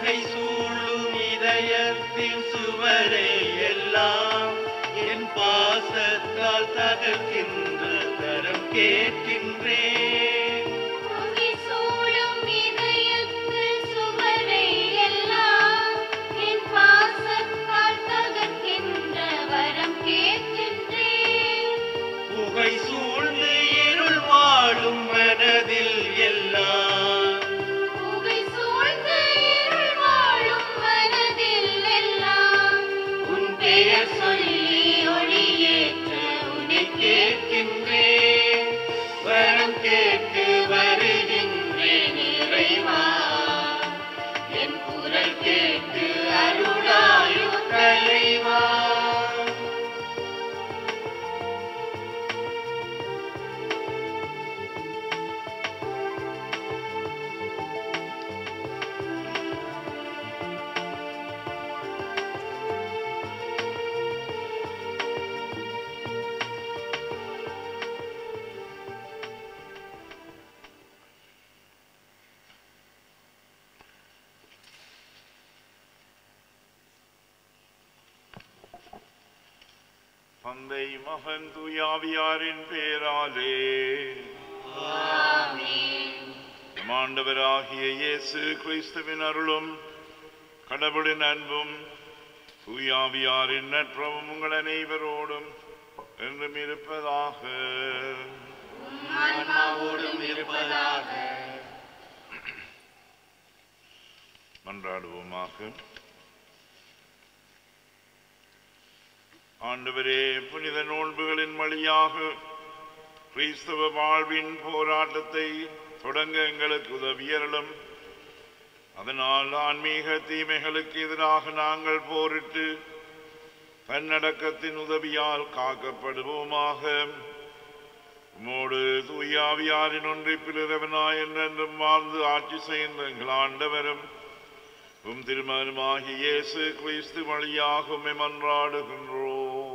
புகை சூழும் இதயத்தின் சுவரை எல்லாம் என் பாசத்தால் தகர்க்கின்ற தரம் கேட்கின்றேன் புவி சூழும் இதயத்தில் சுவரை எல்லாம் என் பாசத்தால் தகர்க்கின்ற வரம் கேட்கின்றேன் புகை சூழ்ந்து இருள் வாழும் மனதில் எல்லாம் புகை சூழ்ந்து இருள் வாழும் மனதில் எல்லாம் உன் பெயர் சொல்லி ஒளியேற்ற உன்னை கேட்கின்றேன் வரம் கேட்டு வருகின்றேன் இறைவா என் குரல் கேட்டு அருளாயோ தலைவா தந்தை மகன் தூயாவியாரின் பேராலே நம் ஆண்டவராகிய இயேசு கிறிஸ்துவின் அருளும் கடவுளின் அன்பும் தூயாவியாரின் நட்பமும் உங்கள் அனைவரோடும் என்றும் இருப்பதாக ஆன்மாவோடும் இருப்பதாக மன்றாடுவோமாக ஆண்டவரே புனித நோன்புகளின் வழியாக கிறிஸ்தவ வாழ்வின் போராட்டத்தை தொடங்க எங்களுக்கு உதவியறலும் அதனால் ஆன்மீக தீமைகளுக்கு எதிராக நாங்கள் போரிட்டு தன்னடக்கத்தின் உதவியால் காக்கப்படுவோமாக உம்மோடு தூயாவியாரின் ஒன்றிப்பில் இரவனாய் என்றென்றும் வாழ்ந்து ஆட்சி செய்கின்ற எங்கள் ஆண்டவரும் உம் திருமணமாகிய இயேசு கிறிஸ்து வழியாக உம்மை மன்றாடுகின்றோம்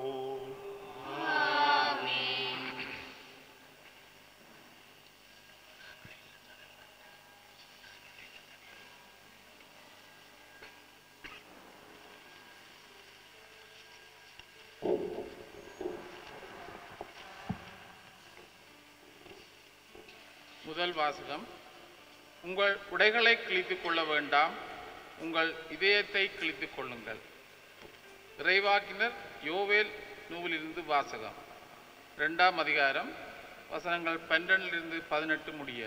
முதல் வாசகம் உங்கள் உடைகளை கிழித்துக் கொள்ள வேண்டாம் உங்கள் இதயத்தை கிழித்துக் கொள்ளுங்கள் இறைவாக்கினர் யோவேல் நூலிலிருந்து வாசகம் ரெண்டாம் அதிகாரம் வசனங்கள் பன்னிரண்டிலிருந்து பதினெட்டு முடிய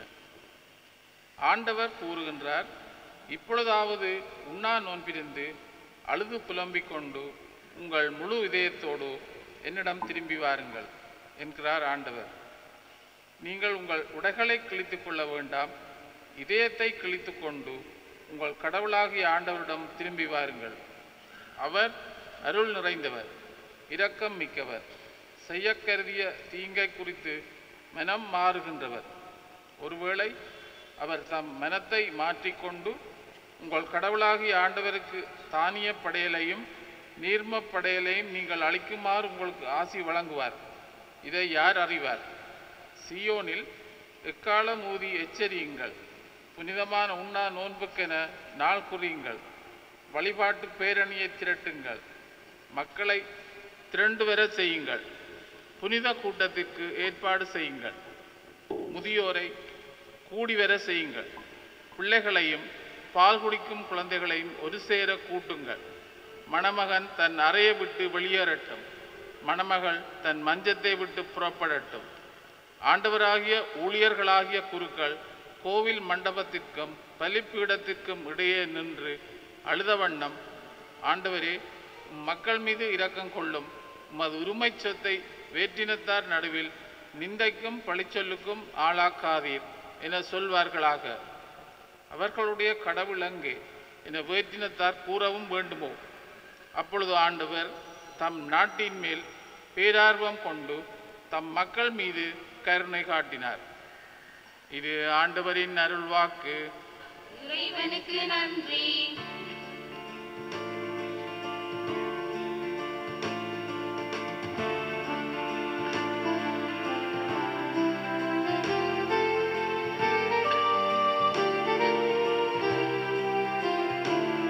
ஆண்டவர் கூறுகின்றார் இப்பொழுதாவது உண்ணா நோன்பிருந்து அழுது புலம்பிக் கொண்டு உங்கள் முழு இதயத்தோடு என்னிடம் திரும்பி வாருங்கள் என்கிறார் ஆண்டவர் நீங்கள் உங்கள் உடைகளை கிழித்துக் கொள்ள வேண்டாம் இதயத்தை கிழித்துக் கொண்டு உங்கள் கடவுளாகிய ஆண்டவரிடம் திரும்பி வாருங்கள் அவர் அருள் நிறைந்தவர் இரக்கம் மிக்கவர் செய்யக் கருதிய தீங்கை குறித்து மனம் மாறுகின்றவர் ஒருவேளை அவர் தம் மனத்தை மாற்றிக்கொண்டு உங்கள் கடவுளாகிய ஆண்டவருக்கு தானிய படையலையும் நீர்ம படையலையும் நீங்கள் அளிக்குமாறு உங்களுக்கு ஆசி வழங்குவார் இதை யார் அறிவார் சியோனில் எக்காலம் ஊதி எச்சரியுங்கள் புனிதமான உண்ணா நோன்புக்கென நாள் குறியுங்கள் வழிபாட்டு பேரணியை திரட்டுங்கள் மக்களை திரண்டு வர செய்யுங்கள் புனித கூட்டத்திற்கு ஏற்பாடு செய்யுங்கள் முதியோரை கூடி வர செய்யுங்கள் பிள்ளைகளையும் பால் குடிக்கும் குழந்தைகளையும் ஒரு சேர கூட்டுங்கள் மணமகன் தன் அறையை விட்டு வெளியேறட்டும் மணமகள் தன் மஞ்சத்தை விட்டு புறப்படட்டும் ஆண்டவராகிய ஊழியர்களாகிய குருக்கள் கோவில் மண்டபத்திற்கும் பலிப்பீடத்திற்கும் இடையே நின்று அழுத வண்ணம் ஆண்டவரே உம் மக்கள் மீது இரக்கம் கொள்ளும் உமது உரிமைச் சொத்தை வேற்றினத்தார் நடுவில் நிந்தைக்கும் பழிச்சொல்லுக்கும் ஆளாக்காதீர் என சொல்வார்களாக அவர்களுடைய கடவுள் அங்கே என வேற்றினத்தார் கூறவும் வேண்டுமோ அப்பொழுது ஆண்டவர் தம் நாட்டின் மேல் பேரார்வம் கொண்டு தம் மக்கள் மீது கருணை காட்டினார் இது ஆண்டவரின் அருள்வாக்கு இறைவனுக்கு நன்றி ஆண்டவரே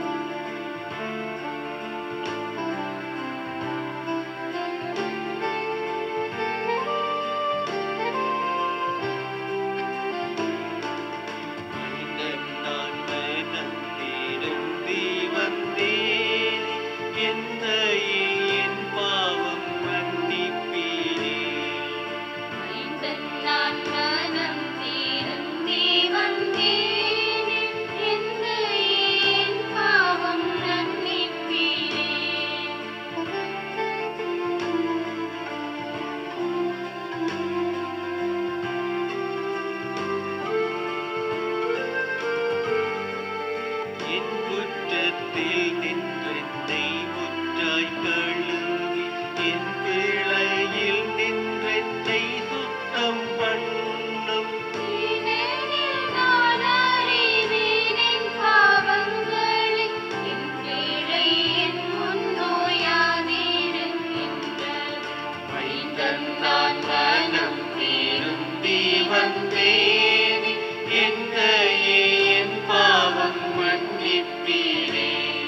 இந்த நான் மனம் திருந்தி வந்தேன் என்னையே என் பாவம் மன்னிப்பீரே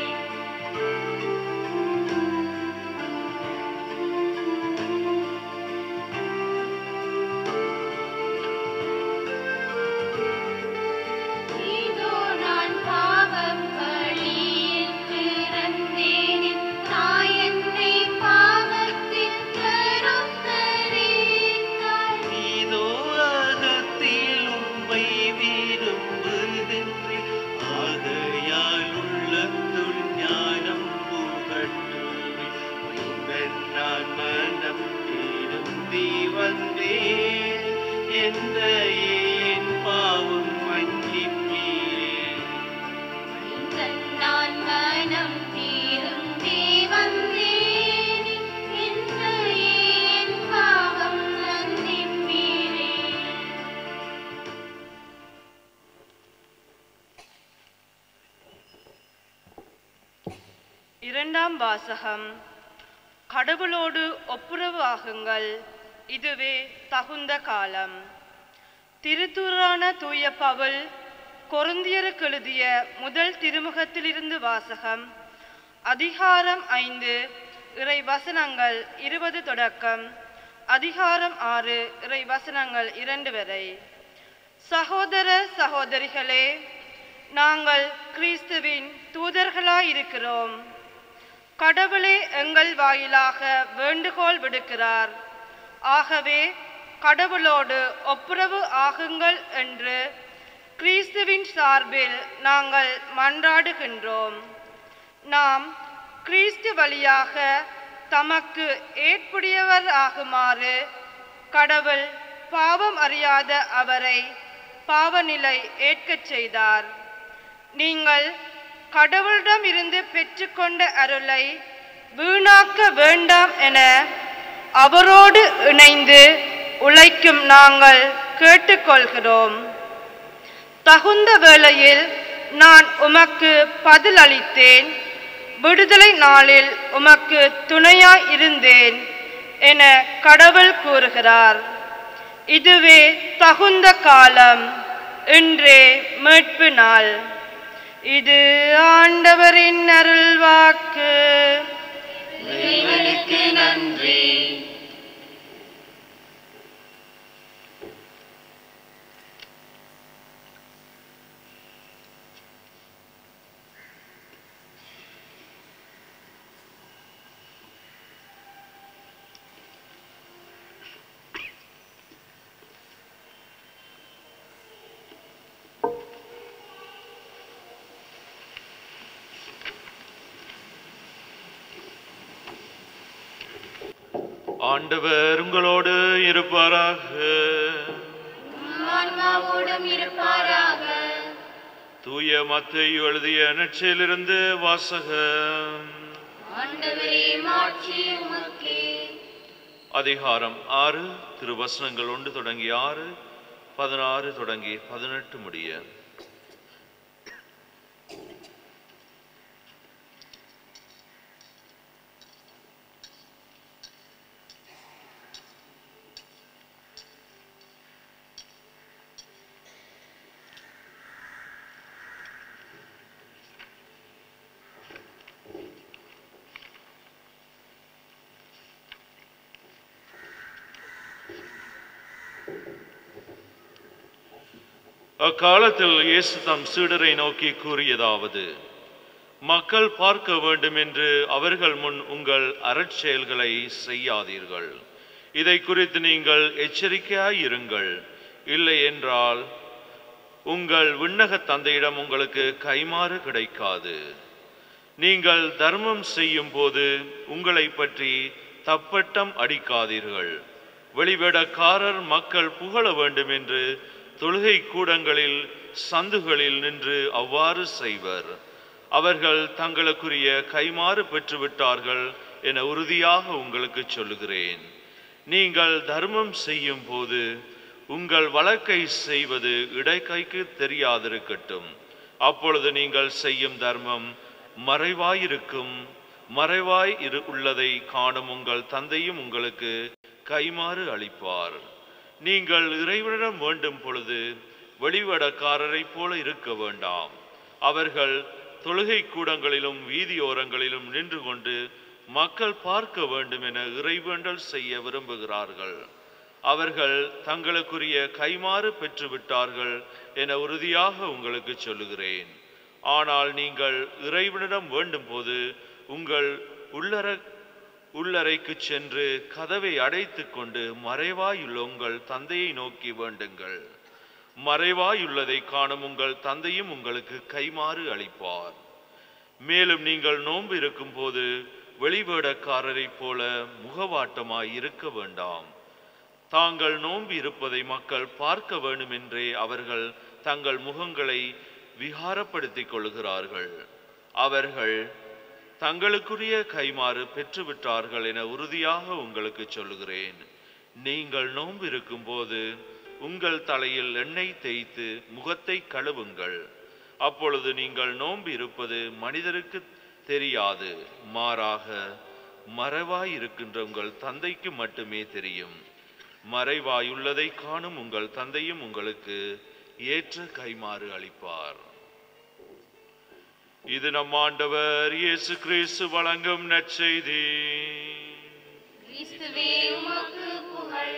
இதோ நான் பாவம் வழியில் பிறந்தேன் தாய் என்னை பாவத்தில் கருத்தரித்தாள் இதோ அகத்தில் உம்மை விரும்புகின்றேன் ஆகையால் உள்ளத்துள் ஞானம் புகட்டுவேன் மைந்தன் நான் மனம் திருந்தி வந்தேன் எந்த என் பாவம் மன்னிப்பீரே நான் மனம் தீருந்தே வந்தேன் இந்த என் பாவம் மன்னிப்பீரே இரண்டாம் வாசகம் கடவுளோடு ஒப்புரவு ஆகுங்கள் இதுவே தகுந்த காலம் திருத்தூரான தூய பவுல் கொருந்தியருக்கு எழுதிய முதல் திருமுகத்திலிருந்து வாசகம் அதிகாரம் ஐந்து இறை வசனங்கள் இருபது தொடக்கம் அதிகாரம் ஆறு இறை வசனங்கள் இரண்டு வரை சகோதர சகோதரிகளே நாங்கள் கிறிஸ்துவின் தூதர்களாயிருக்கிறோம் கடவுளே எங்கள் வாயிலாக வேண்டுகோள் விடுக்கிறார் ஆகவே கடவுளோடு ஒப்புரவு ஆகுங்கள் என்று கிறிஸ்துவின் சார்பில் நாங்கள் மன்றாடுகின்றோம் நாம் கிறிஸ்து வழியாக தமக்கு ஏற்புடையவர் ஆகுமாறு கடவுள் பாவம் அறியாத அவரை பாவநிலை ஏற்கச் செய்தார் நீங்கள் கடவுளிடம் இருந்து பெற்றுக்கொண்ட அருளை வீணாக்க வேண்டாம் என அவரோடு இணைந்து உழைக்கும் நாங்கள் கேட்டுக்கொள்கிறோம் தகுந்த வேளையில் நான் உமக்கு பதில் அளித்தேன் விடுதலை நாளில் உமக்கு துணையாய் இருந்தேன் என கடவுள் கூறுகிறார் இதுவே தகுந்த காலம் இன்றே மீட்பு நாள் இது ஆண்டவரின் அருள்வாக்கு இறைவனுக்கு நன்றி ஆண்டவர் உங்களோடு இருப்பாராக ஆன்மாவோடும் இருப்பாராக தூய மத்தையு எழுதிய நற்செயலிருந்து வாசகம் ஆண்டவரே மாட்சி உமக்கே அதிகாரம் ஆறு திருவசனங்கள் ஒன்று தொடங்கி ஆறு பதினாறு தொடங்கி பதினெட்டு முடிய அக்காலத்தில் இயேசு தம் சீடரை நோக்கி கூறியதாவது மக்கள் பார்க்க வேண்டும் என்று அவர்கள் முன் உங்கள் அறச்செயல்களை செய்யாதீர்கள் இதை குறித்து நீங்கள் எச்சரிக்கையாய் இருங்கள் இல்லை என்றால் உங்கள் விண்ணக தந்தையிடம் உங்களுக்கு கைமாறு கிடைக்காது நீங்கள் தர்மம் செய்யும் போது உங்களை பற்றி தப்பட்டம் அடிக்காதீர்கள் வெளிவேடக்காரர் மக்கள் புகழ வேண்டும் என்று தொழுகை கூடங்களில் சந்துகளில் நின்று அவ்வாறு செய்வர் அவர்கள் தங்களுக்குரிய கைமாறு பெற்றுவிட்டார்கள் என உறுதியாக உங்களுக்கு சொல்லுகிறேன் நீங்கள் தர்மம் செய்யும் போது உங்கள் வழக்கை செய்வது இடைக்கைக்கு தெரியாதிருக்கட்டும் அப்பொழுது நீங்கள் செய்யும் தர்மம் மறைவாயிருக்கும் மறைவாய் இரு உள்ளதை காணும் உங்கள் தந்தையும் உங்களுக்கு கைமாறு அளிப்பார் நீங்கள் இறைவனிடம் வேண்டும் பொழுது வெளிவடக்காரரைப் போல இருக்க வேண்டாம் அவர்கள் தொழுகை கூடங்களிலும் வீதியோரங்களிலும் நின்று கொண்டு மக்கள் பார்க்க வேண்டும் என இறைவேண்டல் செய்ய விரும்புகிறார்கள் அவர்கள் தங்களுக்குரிய கைமாறு பெற்றுவிட்டார்கள் என உறுதியாக உங்களுக்கு சொல்லுகிறேன் ஆனால் நீங்கள் இறைவனிடம் வேண்டும் போது உங்கள் உள்ளர உள்ளறைக்கு சென்று கதவை அடைத்துக் கொண்டு மறைவாயுள்ள உங்கள் தந்தையை நோக்கி வேண்டுங்கள் மறைவாயுள்ளதை காணும் உங்கள் தந்தையும் உங்களுக்கு கைமாறு அளிப்பார் மேலும் நீங்கள் நோன்பு இருக்கும்போது வெளிவேடக்காரரைப் போல முகவாட்டமாய் இருக்க வேண்டாம் தாங்கள் நோன்பு இருப்பதை மக்கள் பார்க்க வேண்டுமென்றே அவர்கள் தங்கள் முகங்களை விகாரப்படுத்திக் கொள்கிறார்கள் அவர்கள் தங்களுக்குரிய கைமாறு பெற்றுவிட்டார்கள் என உறுதியாக உங்களுக்கு சொல்லுகிறேன் நீங்கள் நோன்பு இருக்கும்போது உங்கள் தலையில் எண்ணெய் தேய்த்து முகத்தை கழுவுங்கள் அப்பொழுது நீங்கள் நோன்பு இருப்பது மனிதருக்கு தெரியாது மாறாக மறைவாய் இருக்கின்ற உங்கள் தந்தைக்கு மட்டுமே தெரியும் மறைவாயுள்ளதை காணும் உங்கள் தந்தையும் உங்களுக்கு ஏற்ற கைமாறு அளிப்பார் இது நம் ஆண்டவர் இயேசு கிறிஸ்து வழங்கும் நற்செய்தி கிறிஸ்துவே உமக்கு புகழ்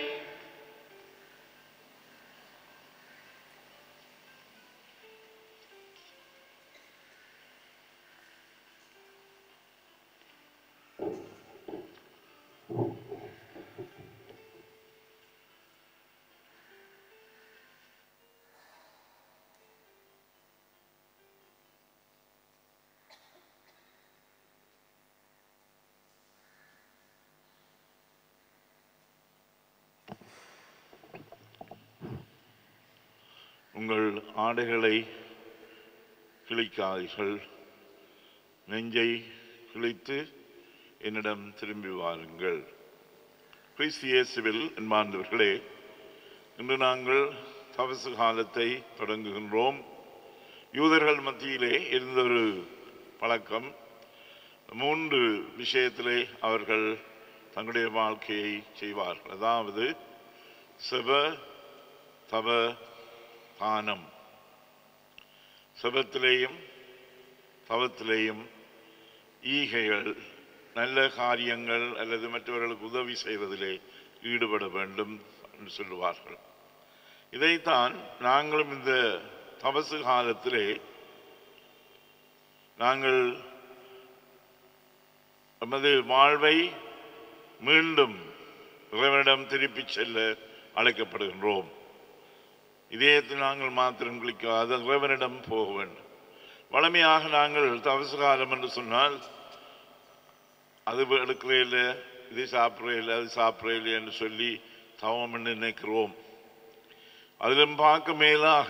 உங்கள் ஆடைகளை கிழிக்காதீர்கள் நெஞ்சை கிழித்து என்னிடம் திரும்பி வாருங்கள் கிறிஸ்து இயேசுவில் என்பாண்டவர்களே இன்று நாங்கள் தவசு காலத்தை தொடங்குகின்றோம் யூதர்கள் மத்தியிலே இருந்த ஒரு பழக்கம் மூன்று விஷயத்திலே அவர்கள் தங்களுடைய வாழ்க்கையை செய்வார்கள் அதாவது சிவ தவ தானம் சிவத்திலேயும் தவத்திலேயும் ஈகைகள் நல்ல காரியங்கள் அல்லது மற்றவர்களுக்கு உதவி செய்வதிலே ஈடுபட வேண்டும் என்று சொல்லுவார்கள் இதைத்தான் நாங்களும் இந்த தபசு காலத்திலே நாங்கள் நமது வாழ்வை மீண்டும் இறைவனிடம் திருப்பிச் செல்ல அழைக்கப்படுகின்றோம் இதயத்தில் நாங்கள் மாத்திரம் குளிக்காது இறைவனிடம் போக வேண்டும் வளமையாக நாங்கள் தவசு காலம் என்று சொன்னால் அது எடுக்கிறே இல்லை இது சாப்பிட்றே இல்லை அது சாப்பிட்றே இல்லை என்று சொல்லி தவம் என்று நினைக்கிறோம் அதிலும் பார்க்க மேலாக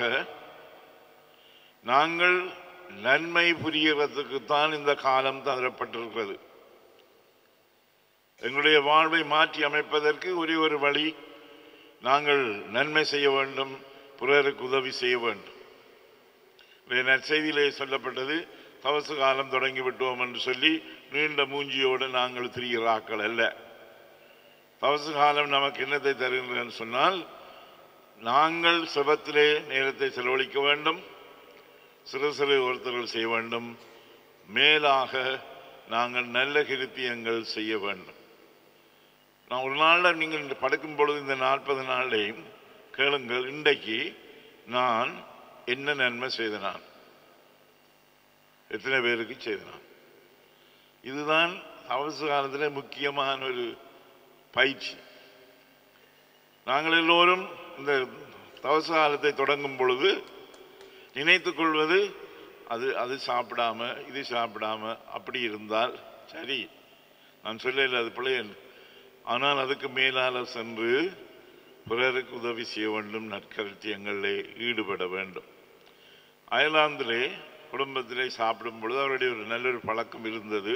நாங்கள் நன்மை புரியறதுக்குத்தான் இந்த காலம் தரப்பட்டிருக்கிறது எங்களுடைய வாழ்வை மாற்றி அமைப்பதற்கு ஒரே ஒரு வழி நாங்கள் நன்மை செய்ய வேண்டும் பிறருக்கு உதவி செய்ய வேண்டும் இன்றைய நற்செய்தியிலே சொல்லப்பட்டது தவசு காலம் தொடங்கி விட்டோம் என்று சொல்லி நீண்ட மூஞ்சியோடு நாங்கள் திரிகிறாக்கள் அல்ல தவசு காலம் நமக்கு என்னத்தை தருகின்றன்னு சொன்னால் நாங்கள் சிவத்திலே நேரத்தை செலவழிக்க வேண்டும் சிறு சிறு ஒருத்தர்கள் செய்ய வேண்டும் மேலாக நாங்கள் நல்ல கிருத்தியங்கள் செய்ய வேண்டும் நான் ஒரு நாளில் நீங்கள் இந்த படுக்கும் பொழுது இந்த நாற்பது நாளையும் கேளுங்கள் இன்றைக்கு நான் என்ன நன்மை செய்தனான் எத்தனை பேருக்கு செய்தனான் இதுதான் அவசர காலத்தில் முக்கியமான ஒரு பயிற்சி நாங்கள் எல்லோரும் இந்த தவச காலத்தை தொடங்கும் பொழுது நினைத்துக் கொள்வது அது அது சாப்பிடாம இது சாப்பிடாம அப்படி இருந்தால் சரி நான் சொல்லல அது பிள்ளையன் ஆனால் அதுக்கு மேலால சென்று பிறருக்கு உதவி செய்ய வேண்டும் நற்கருத்தியங்களிலே ஈடுபட வேண்டும் அயர்லாந்திலே குடும்பத்திலே சாப்பிடும் பொழுது அவருடைய ஒரு நல்ல ஒரு பழக்கம் இருந்தது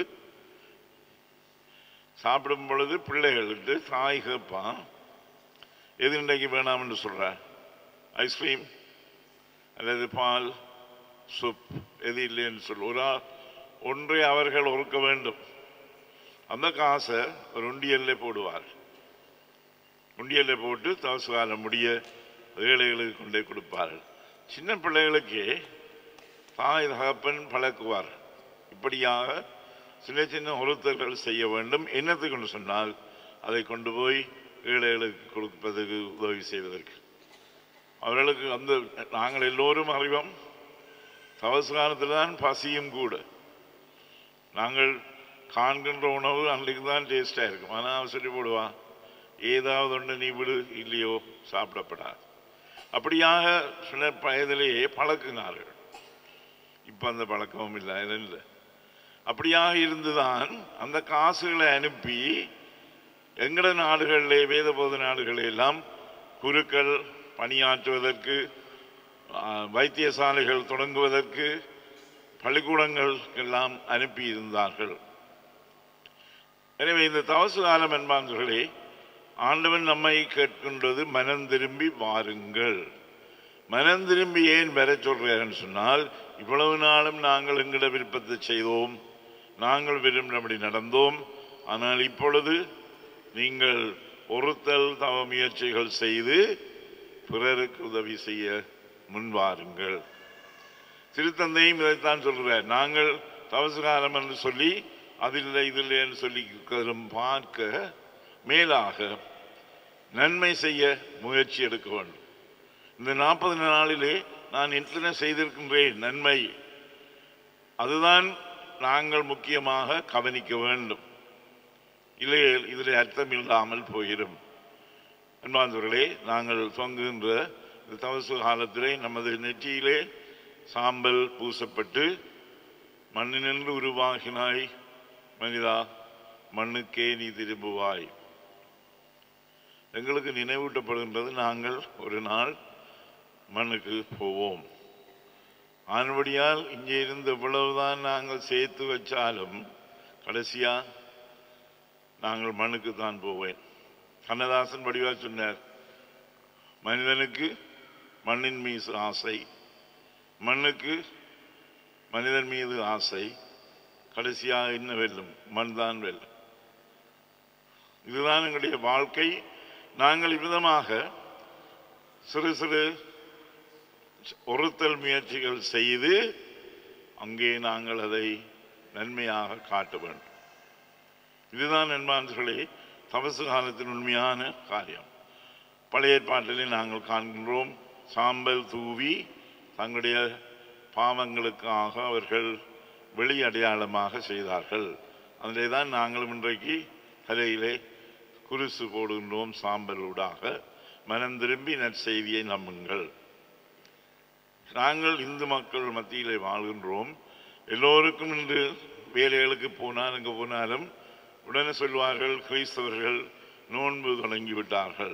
சாப்பிடும் பொழுது பிள்ளைகளுக்கு தாய் கேட்பான் எது இன்றைக்கு வேணாம் என்று சொல்ற ஐஸ்கிரீம் அல்லது பால் சூப் எது இல்லைன்னு சொல்லு ஒரு ஆ- ஒன்றை அவர்கள் ஒறுக்க வேண்டும் அந்த காசை ஒரு உண்டியல்ல போடுவார் உண்டியலை போட்டு தவசு காலம் முடிய ஏழைகளுக்கு கொண்டே கொடுப்பார்கள் சின்ன பிள்ளைகளுக்கே தாய் தகப்பன் பழக்குவார் இப்படியாக சின்ன சின்ன ஒருத்தர்கள் செய்ய வேண்டும் என்னத்துக்கு என்று சொன்னால் அதை கொண்டு போய் ஏழைகளுக்கு கொடுப்பதற்கு உதவி செய்வதற்கு அவர்களுக்கு அந்த நாங்கள் எல்லோரும் அறிவோம் தவசு காலத்தில் தான் பசியும் கூட நாங்கள் காண்கின்ற உணவு அன்றைக்கு தான் டேஸ்டாக இருக்கும் ஆனால் அவன் சொல்லி போடுவான் ஏதாவது ஒன்று நீ விடு இல்லையோ சாப்பிடப்படாது அப்படியாக சில வயதிலேயே பழக்கினார்கள் இப்போ அந்த பழக்கமும் இல்லை அது இல்லை அப்படியாக இருந்துதான் அந்த காசுகளை அனுப்பி எங்கட நாடுகளிலே வேத போத நாடுகளில் எல்லாம் குருக்கள் பணியாற்றுவதற்கு ஆ, வைத்தியசாலைகள் தொடங்குவதற்கு பள்ளிக்கூடங்கள் எல்லாம் அனுப்பி இருந்தார்கள் எனவே இந்த தவசு காலம் என்பார்களே ஆண்டவன் நம்மை கேட்கின்றது மனம் திரும்பி வாருங்கள் மனம் திரும்பி ஏன் வர சொல்றேன்னு சொன்னால் இவ்வளவு நாளும் நாங்கள் எங்கட விருப்பத்தை செய்தோம் நாங்கள் விரும்பினபடி நடந்தோம் ஆனால் இப்பொழுது நீங்கள் ஒருத்தல் தவ முயற்சிகள் செய்து பிறருக்கு உதவி செய்ய முன்வாருங்கள் திருத்தந்தையும் இதைத்தான் சொல்கிறார் நாங்கள் தவசுகாரம் என்று சொல்லி அதில் இதில் என்று சொல்லி இருக்கிறதும் பார்க்க மேலாக நன்மை செய்ய முயற்சி எடுக்க வேண்டும் இந்த நாற்பது நாளிலே நான் எத்தனை செய்திருக்கின்றேன் நன்மை அதுதான் நாங்கள் முக்கியமாக கவனிக்க வேண்டும் இல்லை இதில் அர்த்தம் இல்லாமல் போயிடும் அன்பாந்தவர்களே நாங்கள் தொங்குகின்ற இந்த தவசு காலத்திலே நமது நெற்றியிலே சாம்பல் பூசப்பட்டு மண்ணினின்று உருவாகினாய் மனிதா மண்ணுக்கே நீ திரும்புவாய் எங்களுக்கு நினைவூட்டப்படுகின்றது நாங்கள் ஒரு நாள் மண்ணுக்கு போவோம் ஆனபடியால் இங்கே இருந்து இவ்வளவுதான் நாங்கள் சேர்த்து வச்சாலும் கடைசியா நாங்கள் மண்ணுக்கு தான் போவேன் கண்ணதாசன் வடிவா சொன்னார் மனிதனுக்கு மண்ணின் மீது ஆசை மண்ணுக்கு மனிதன் மீது ஆசை கடைசியாக என்ன வெல்லும் மண் தான் வெல்லும் இதுதான் எங்களுடைய வாழ்க்கை நாங்கள் இவ்விதமாக சிறு சிறு ஒருத்தல் முயற்சிகள் செய்து அங்கே நாங்கள் அதை நன்மையாக காட்ட வேண்டும் இதுதான் நண்பான்களே தபசு காலத்தின் உண்மையான காரியம் பழைய ஏற்பாட்டிலே நாங்கள் காண்கின்றோம் சாம்பல் தூவி தங்களுடைய பாவங்களுக்காக அவர்கள் வெளி அடையாளமாக செய்தார்கள் அதிலே தான் நாங்களும் இன்றைக்கு தலையிலே குருசு போடுகின்றோம் சாம்பலூடாக மனம் திரும்பி நற்செய்தியை நம்புங்கள் நாங்கள் இந்து மக்கள் மத்தியிலே வாழ்கின்றோம் எல்லோருக்கும் இன்று வேலைகளுக்கு போனால் எங்கே போனாலும் உடனே சொல்வார்கள் கிறிஸ்தவர்கள் நோன்பு தொடங்கி விட்டார்கள்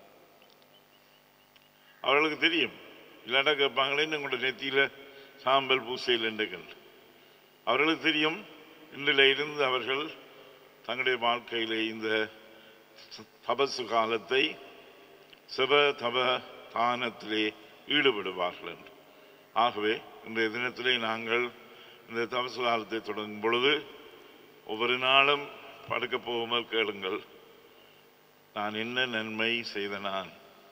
அவர்களுக்கு தெரியும் இல்லாட்டா கேட்பாங்களே உங்களோட நெத்தியில சாம்பல் பூசையில் என்றுகள் அவர்களுக்கு தெரியும் இன்றில் இருந்து அவர்கள் தங்களுடைய வாழ்க்கையிலே இந்த தபசு காலத்தை சிவ தப தானத்திலே ஈடுபடுவார்கள் என்று ஆகவே இன்றைய தினத்திலே நாங்கள் இந்த தபசு காலத்தை தொடங்கும் பொழுது ஒவ்வொரு நாளும் படுக்க போகாமல் கேளுங்கள் நான் என்ன நன்மை செய்த நான்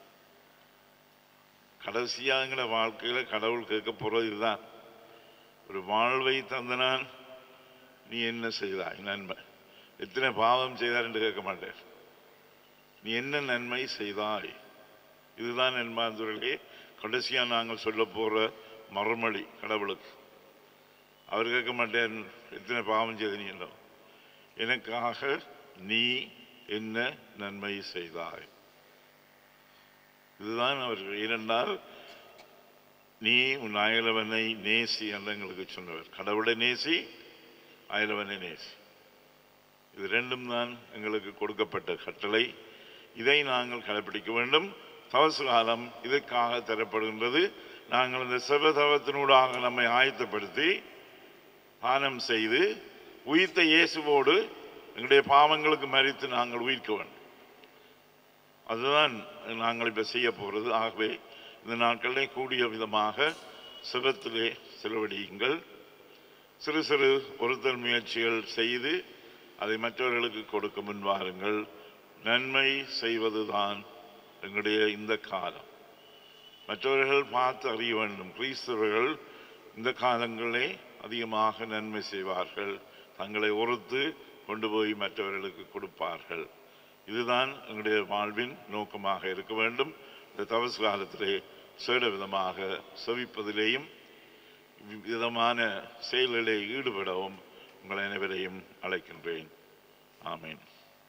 கடைசியாங்கிற வாழ்க்கையில கடவுள் கேட்க போறது இதுதான் ஒரு வாழ்வை தந்த நான் நீ என்ன செய்தாய் நன்மை எத்தனை பாவம் செய்தார் என்று கேட்க மாட்டேன் நீ என்ன நன்மை செய்தாய் இதுதான் என்பாந்துரையே கடைசியா நாங்கள் சொல்ல போற மறுமொழி கடவுளுக்கு அவர் கேட்க மாட்டேன் எத்தனை பாவம் செய்த நீ என்றோ எனக்காக நீ என்ன நன்மை செய்தாய் இதுதான் அவர்கள் ஏனென்றால் நீ உன் அயலவனை நேசி என்று எங்களுக்கு சொன்னவர் கடவுளை நேசி அயலவனை நேசி இது ரெண்டும் தான் எங்களுக்கு கொடுக்கப்பட்ட கட்டளை இதை நாங்கள் கடைபிடிக்க வேண்டும் தவசு காலம் இதற்காக தரப்படுகின்றது நாங்கள் இந்த சிவதவத்தினூடாக நம்மை ஆயத்தப்படுத்தி தானம் செய்து உயிர்த்த இயேசுவோடு எங்களுடைய பாவங்களுக்கு மறித்து நாங்கள் உயிர்க்க வேண்டும் அதுதான் நாங்கள் இப்போ செய்ய போகிறது ஆகவே இந்த நாட்களிலே கூடிய விதமாக சிவத்திலே செலவழியுங்கள் சிறு சிறு ஒருத்தல் முயற்சிகள் செய்து அதை மற்றவர்களுக்கு கொடுக்க முன்வாருங்கள் நன்மை செய்வதுதான் எங்களுடைய இந்த காலம் மற்றவர்கள் பார்த்து அறிய வேண்டும் கிறிஸ்தவர்கள் இந்த காலங்களே அதிகமாக நன்மை செய்வார்கள் தங்களை ஒருத்து கொண்டு போய் மற்றவர்களுக்கு கொடுப்பார்கள் இதுதான் எங்களுடைய வாழ்வின் நோக்கமாக இருக்க வேண்டும் இந்த தவசு காலத்திலே சேட விதமாக செவிப்பதிலேயும் விதமான செயல்களிலே ஈடுபடவும் உங்கள் அனைவரையும் அழைக்கின்றேன் ஆமேன்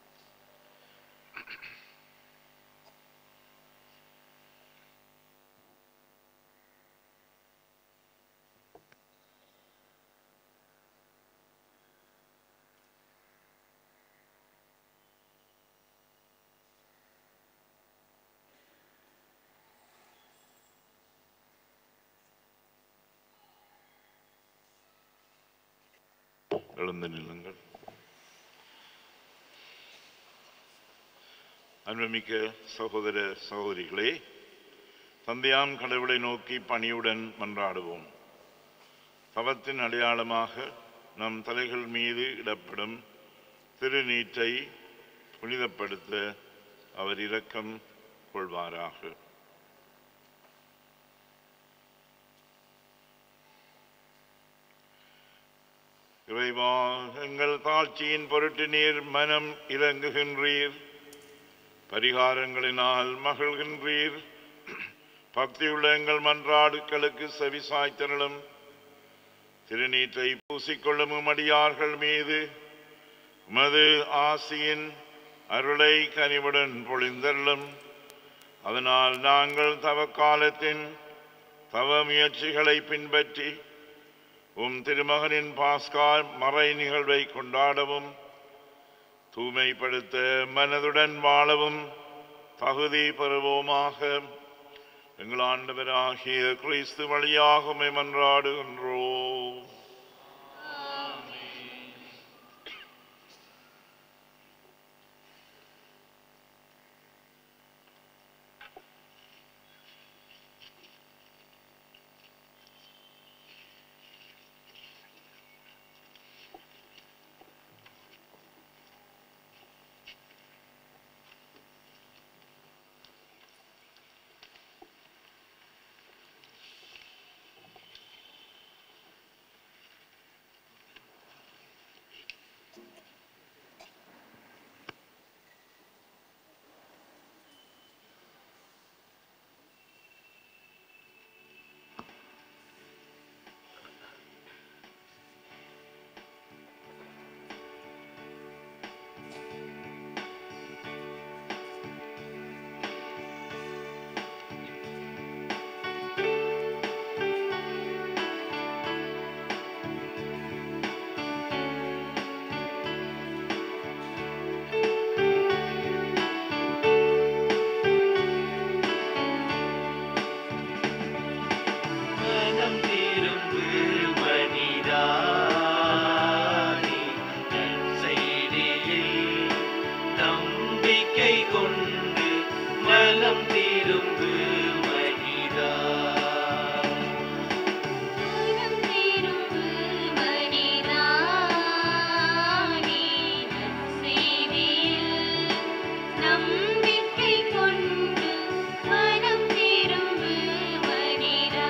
எழுந்து நில்லுங்கள் அன்புமிக்க சகோதர சகோதரிகளே தந்தையாம் கடவுளை நோக்கி பணியுடன் மன்றாடுவோம் தவத்தின் அடையாளமாக நம் தலைகள் மீது இடப்படும் திருநீற்றை புனிதப்படுத்த அவர் இரக்கம் கொள்வாராக இறைவா எங்கள் தாழ்ச்சியின் பொருட்டு நீர் மனம் இறங்குகின்றீர் பரிகாரங்களினால் மகிழ்கின்றீர் பக்தியுள்ள எங்கள் மன்றாடுக்களுக்கு செவிசாய்த்தருளும் திருநீற்றை பூசிக்கொள்ளும் உமடியார்கள் மீது உமது ஆசியின் அருளை கனிவுடன் பொழிந்தருளும் அதனால் நாங்கள் தவக்காலத்தின் தவ முயற்சிகளை பின்பற்றி உம் திருமகனின் பாஸ்கா மறை நிகழ்வை கொண்டாடவும் தூய்மைப்படுத்த மனதுடன் வாழவும் தகுதி பெறுவோமாக எங்கள் ஆண்டவராகிய கிறிஸ்து வழியாக உம்மை மன்றாடுகின்றோம் மனம் திரும்பு மனிதானி நற்செய்தியில் நம்பிக்கை கொண்டு மனம் திரும்பு மனிதா மனம் திரும்பு மனிதா நீ நற்செய்தியில் நம்பிக்கை கொண்டு மனம் திரும்பு மனிதா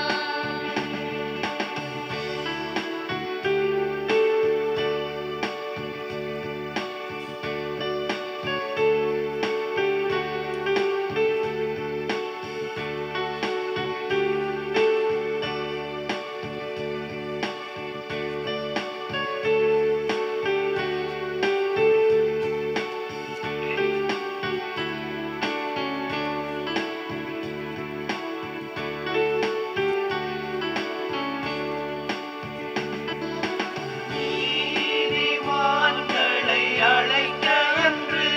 நீதிமான்களை அழைக்க என்று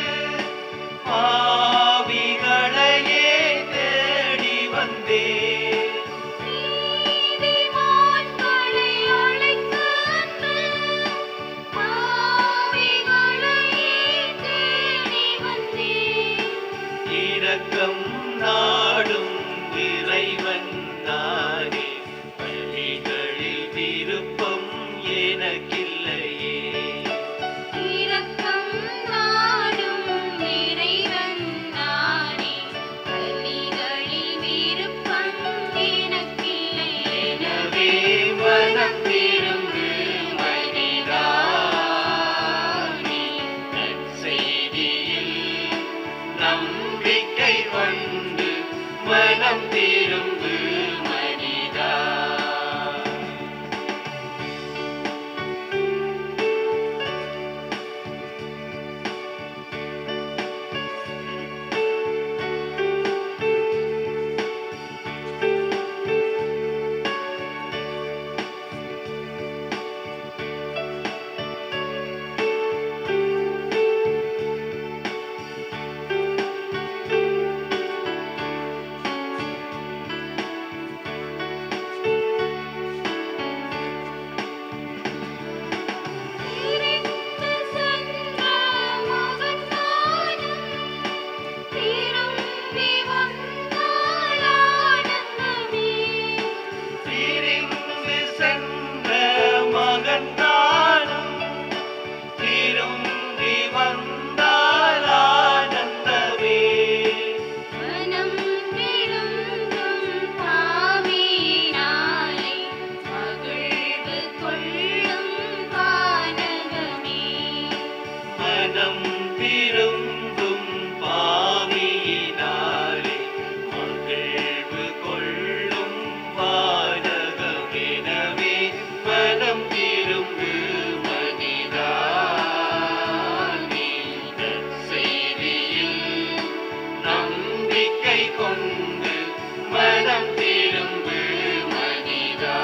பாவிகளையே தேடி வந்தேன் நீதிமான்களை அழைக்க அன்று பாவிகளையே தேடி வந்தேன் இரக்கம் நாடும் இறைவன் நானே பள்ளிகளில் விருப்பம் எனக்கில்லையே இரக்கம் நாடும் கொண்டு மனம் திரும்பு மனிதா பிரிந்து சென்ற மகனானும் திரும்பி வந்தால் ஆனந்தமே பிரிந்து சென்ற மகன் தானும் திரும்பி வந்தால் ஆனந்தமே மனம் விரும்பும் பாவியினாலே மகிழ்வு கொள்ளும் வானகமே மனம் திரும்பும் பாவியினாலே மகிழ்வு கொள்ளும் வானகமெனவே மனம் திரும்பு மனிதா நீர் செய்தியில் நம்பிக்கை கொண்டு மனம் திரும்பு மனிதா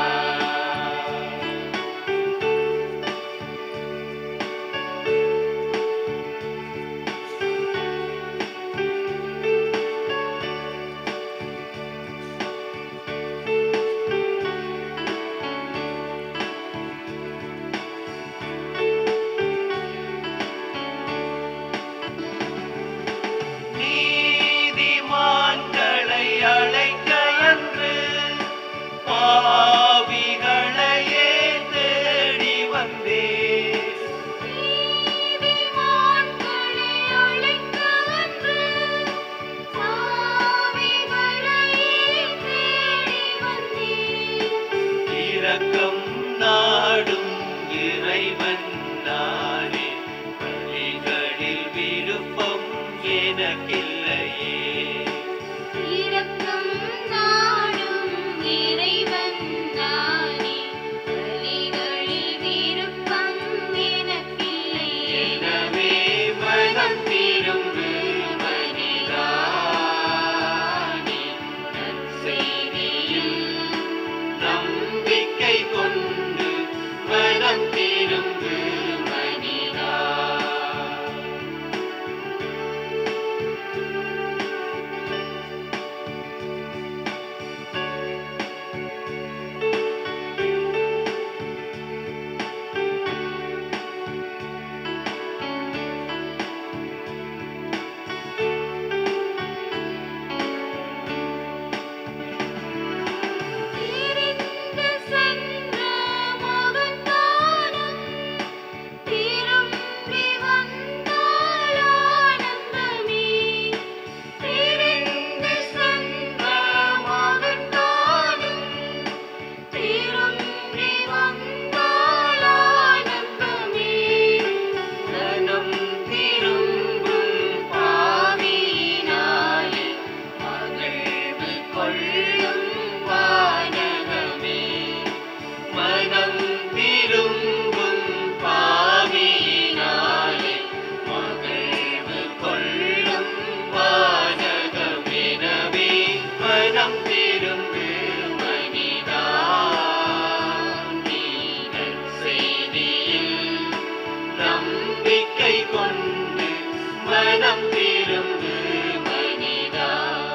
நீதிமான்களை அழைக்க என்று பாவிகளையே தேடி வந்தேன் நீதிமான்களை அழைக்க வந்து பாவிகளையே தேடி வந்தீர் இரக்கம் நாடும் இறைவன் நானே பலிகளில் விருப்பம் எனக்கில்லையே இரக்கம் நாடும் இறைவன் நானே பலிகளில் விருப்பம் எனக்கில்லையே எனவே மனம் திரும்பு மனிதா நீ நற்செய்தியில் நம்பிக்கை கொண்டு மனம் திரும்பு மனிதா பிரிந்து சென்ற மகன் தானும் திரும்பி வந்தால் ஆனந்தமே பிரிந்து சென்ற மகன் தானும் திரும்பி வந்தால் ஆனந்தமே மனம் திரும்பும் பாவியினாலே மகிழ்வு கொள்ளும் வானகமே மனம் திரும்பும் பாவியினாலே மகிழ்வு கொள்ளும் வானகமெனவே மனம் திரும்பு மனிதா நீர் செய்தியில் நம்பிக்கை கொண்டு மனம் திரும்பு மனிதா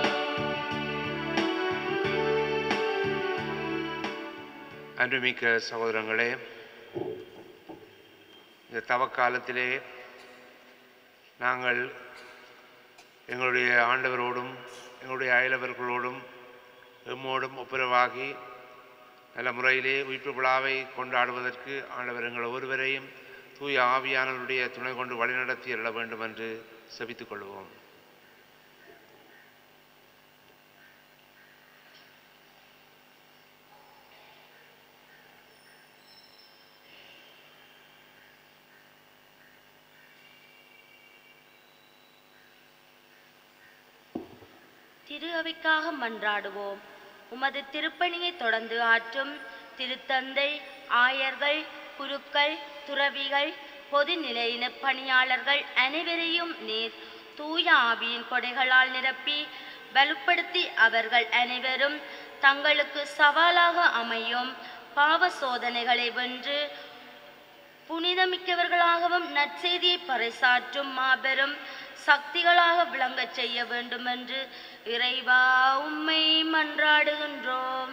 அன்புமிக்க சகோதரங்களே இந்த தவக்காலத்திலே நாங்கள் எங்களுடைய ஆண்டவரோடும் எங்களுடைய அயலவர்களோடும் எம்மோடும் ஒப்புரவாகி நல்ல முறையிலே உயிர்ப்பு விழாவை கொண்டாடுவதற்கு ஆண்டவர் எங்கள் ஒருவரையும் தூய ஆவியானவருடைய துணை கொண்டு வழிநடத்தி எழ வேண்டும் என்று செபித்துக் கொள்வோம் திரு அவைக்காக மன்றாடுவோம் உமது திருப்பணியை தொடர்ந்து ஆற்றும் திருத்தந்தை ஆயர்கள் குருக்கள் துறவிகள் பொதுநிலையின பணியாளர்கள் அனைவரையும் நீர் தூய ஆவியின் கொடைகளால் நிரப்பி வலுப்படுத்தி அவர்கள் அனைவரும் தங்களுக்கு சவாலாக அமையும் பாவ சோதனைகளை வென்று புனிதமிக்கவர்களாகவும் நற்செய்தியை பறைசாற்றும் மாபெரும் சக்திகளாக விளங்கச் செய்ய வேண்டும் என்று இறைவா உம்மை மன்றாடுகின்றோம்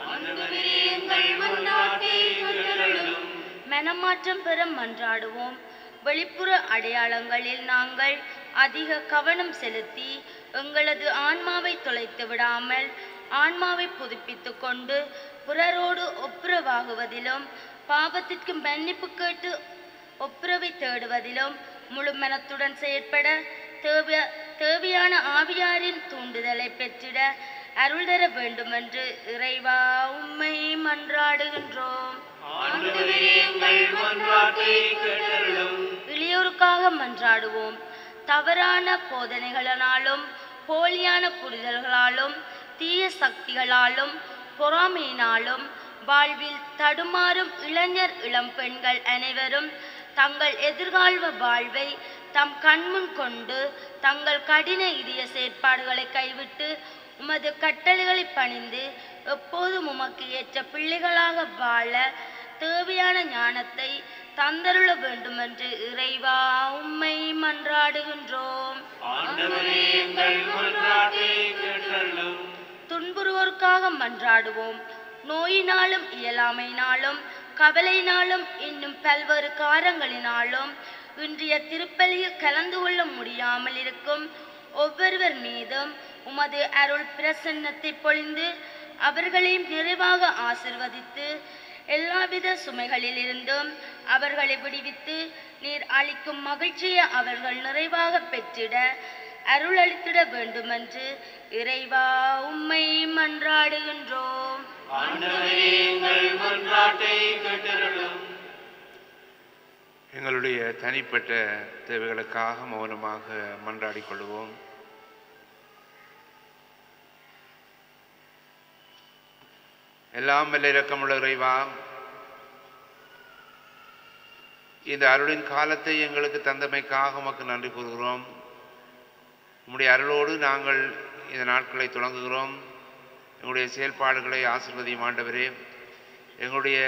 மனமாற்றம் பெற மன்றாடுவோம் வெளிப்புற அடையாளங்களில் நாங்கள் அதிக கவனம் செலுத்தி எங்களது ஆன்மாவை தொலைத்து விடாமல் ஆன்மாவை புதுப்பித்துக் கொண்டு பிறரோடு ஒப்புரவாகுவதிலும் பாவத்திற்கு மன்னிப்பு கேட்டு ஒப்புரவை தேடுவதிலும் முழு மனத்துடன் செயற்பட தேவை தேவையான ஆவியாரின் தூண்டுதலை பெற்றிட அருள் தர வேண்டுமென்று இறைவா உம்மை மன்றாடுகின்றோம் ஆண்டவரே எங்கள் மன்றாட்டை கேட்டருளும் இளையோருக்காக மன்றாடுவோம் தவறான போதனைகளினாலும் போலியான புரிதல்களாலும் தீய சக்திகளாலும் பொறாமையினாலும் வாழ்வில் தடுமாறும் இளைஞர் இளம் பெண்கள் அனைவரும் தங்கள் எதிர்கால வாழ்வை தம் கண்முன் கொண்டு தங்கள் கடின இதய செயற்பாடுகளை கைவிட்டு உமது கட்டளைகளை பணிந்து எப்போதும் உமக்கு ஏற்ற பிள்ளைகளாக வாழ தேவையான ஞானத்தை தந்தருள வேண்டுமென்று இறைவா உம்மை மன்றாடுகின்றோம் ஆண்டவரே எங்கள் மன்றாட்டை கேட்டருளும் துன்புறுவோருக்காக மன்றாடுவோம் நோயினாலும் இயலாமையினாலும் கவலையினாலும் இன்னும் பல்வேறு காரங்களினாலும் இன்றைய திருப்பலியில் கலந்து கொள்ள முடியாமல் இருக்கும் ஒவ்வொருவர் மீதும் உமது அருள் பிரசன்னத்தை பொழிந்து அவர்களையும் நிறைவாக ஆசிர்வதித்து எல்லாவித சுமைகளிலிருந்தும் அவர்களை விடுவித்து நீர் அளிக்கும் மகிழ்ச்சியை அவர்கள் நிறைவாக பெற்றிட அருள் அளித்திட வேண்டுமென்று இறைவா உம்மை மன்றாடுகின்றோம் ஆண்டவரே எங்கள் மன்றாட்டை கேட்டருளும் எங்களுடைய தனிப்பட்ட தேவைகளுக்காக மௌனமாக மன்றாடிக் கொள்வோம் எல்லாம் வல்ல இரக்கமுள்ள இறைவா இந்த அருளின் காலத்தை எங்களுக்கு தந்தமைக்காக உமக்கு நன்றி கூறுகிறோம் உம்முடைய அருளோடு நாங்கள் இந்த நாட்களை தொடங்குகிறோம் எங்களுடைய செயல்பாடுகளை ஆசிர்வதியும் ஆண்டவரே எங்களுடைய